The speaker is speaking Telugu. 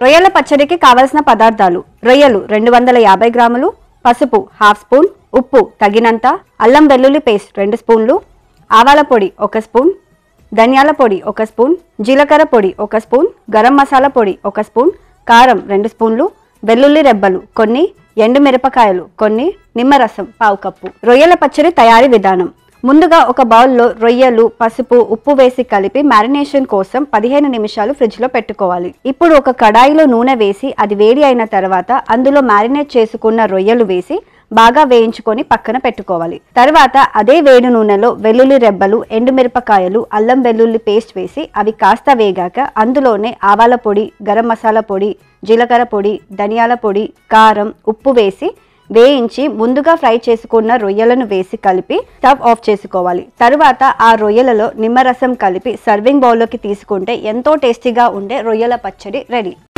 రొయ్యల పచ్చడికి కావలసిన పదార్థాలు రొయ్యలు రెండు వందల యాభై గ్రాములు పసుపు హాఫ్ స్పూన్ ఉప్పు తగినంత అల్లం వెల్లుల్లి పేస్ట్ రెండు స్పూన్లు ఆవాల పొడి ఒక స్పూన్ ధనియాల పొడి ఒక స్పూన్ జీలకర్ర పొడి ఒక స్పూన్ గరం మసాలా పొడి ఒక స్పూన్ కారం రెండు స్పూన్లు వెల్లుల్లి రెబ్బలు కొన్ని ఎండు మిరపకాయలు కొన్ని నిమ్మరసం పావు కప్పు రొయ్యల పచ్చడి తయారీ విధానం ముందుగా ఒక బౌల్లో రొయ్యలు పసుపు ఉప్పు వేసి కలిపి మ్యారినేషన్ కోసం పదిహేను నిమిషాలు ఫ్రిడ్జ్లో పెట్టుకోవాలి ఇప్పుడు ఒక కడాయిలో నూనె వేసి అది వేడి అయిన తర్వాత అందులో మ్యారినేట్ చేసుకున్న రొయ్యలు వేసి బాగా వేయించుకొని పక్కన పెట్టుకోవాలి తర్వాత అదే వేడి నూనెలో వెల్లుల్లి రెబ్బలు ఎండుమిరపకాయలు అల్లం వెల్లుల్లి పేస్ట్ వేసి అవి కాస్త వేగాక అందులోనే ఆవాల పొడి గరం మసాలా పొడి జీలకర్ర పొడి ధనియాల పొడి కారం ఉప్పు వేసి వేయించి ముందుగా ఫ్రై చేసుకున్న రొయ్యలను వేసి కలిపి స్టవ్ ఆఫ్ చేసుకోవాలి తరువాత ఆ రొయ్యలలో నిమ్మరసం కలిపి సర్వింగ్ బౌల్లోకి తీసుకుంటే ఎంతో టేస్టీగా ఉండే రొయ్యల పచ్చడి రెడీ